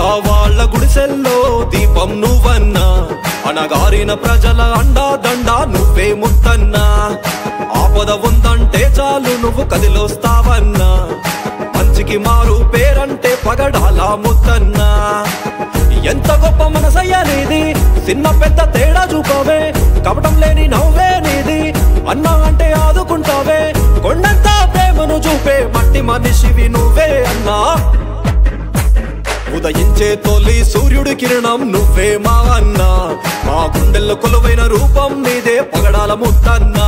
పక్క వాళ్ళ గుడిసెల్లో దీపం నువ్వన్నా అనగారిన ప్రజల అండా దండ నువ్వే ముత్తన్నా ఆపద ఉందంటే చాలు నువ్వు కదిలొస్తావన్నా మంచికి మారు పేరంటే పగడాల ముత్తన్నా ఎంత గొప్ప మనసయ్యా నీది చిన్న పెద్ద తేడా చూపవే కపటం లేని నవ్వే నీది అన్నా అంటే ఆదుకుంటావే కొండంత ప్రేమను చూపే మట్టి మనిషివి నువ్వే అన్నా ఉదయించే తొలి సూర్యుడి కిరణం నువ్వే మా అన్నా మా గుండెల్లో కొలువైన రూపం నీదే పగడాల ముత్తన్నా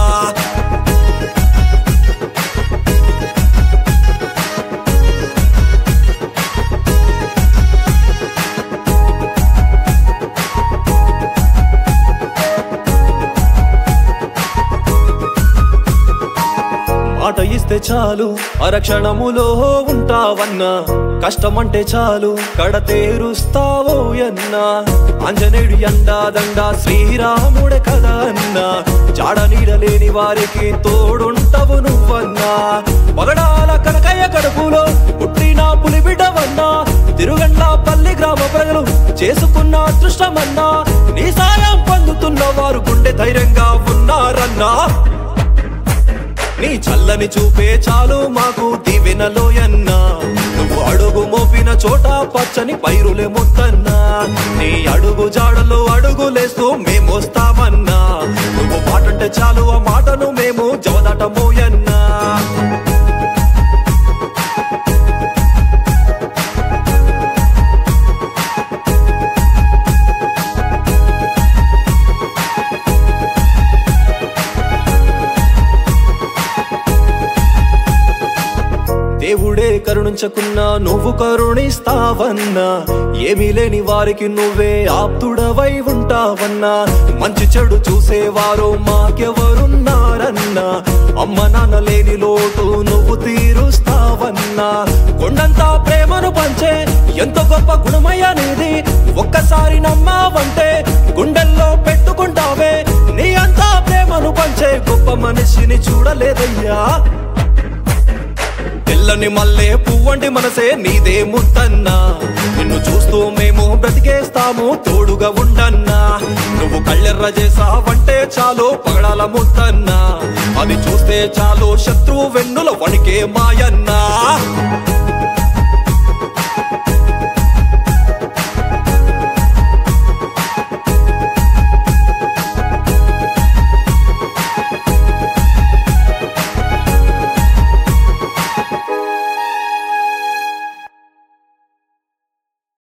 మాట ఇస్తే చాలు అరక్షణములో ఉంటావన్నా కష్టమంటే చాలు కడ తేరుస్తావో అన్నా ఆంజనేయుడు ఎండా దండ శ్రీరాముడే కదా అన్నా జాడ నీడలేని వారికి తోడుంటవు నువ్వన్నా పగడాల కనకయ్య కడుపులో పుట్టిన పులి బిడ్డవన్నా తిరుగండ్ల పల్లి గ్రామ ప్రజలు చేసుకున్న అదృష్టమన్నా నీ సాయం పొందుతున్న వారు గుండె ధైర్యంగా ఉన్నారన్నా నీ చల్లని చూపే చాలు మాకు దివెనలోయన్నా నువ్వు అడుగు మోపిన చోట పచ్చని పైరులే ముత్తన్నా నీ అడుగు జాడలో అడుగులేస్తూ మేము వస్తామన్నా నువ్వు మాటంటే చాలు ఆ మాటను మేము జవదాటమోయన్నా దేవుడే కరుణించకున్నా నువ్వు కరుణిస్తావన్నా ఏమీ లేని వారికి నువ్వే ఆప్తుడవై ఉంటావన్నా మంచి చెడు చూసేవారు మాకెవరున్నారన్నా అమ్మ నాన్న లేని లోటు నువ్వు తీరుస్తావన్నా కొండంతా ప్రేమను పంచే ఎంత గొప్ప గుణమయ్యా నీది ఒక్కసారి నమ్మావంటే గుండెల్లో పెట్టుకుంటావే నీ అంతా ప్రేమను పంచే గొప్ప మనిషిని చూడలేదయ్యా తెల్లని మల్లె పువ్వంటి మనసే నీదే ముద్దన్నా నిన్ను చూస్తూ మేము బ్రతికేస్తాము తోడుగా ఉండన్నా నువ్వు కళ్ళెర్ర చేసావంటే చాలు పగడాల ముద్దన్నా అది చూస్తే చాలు శత్రువు వెన్నుల వణికే మాయన్నా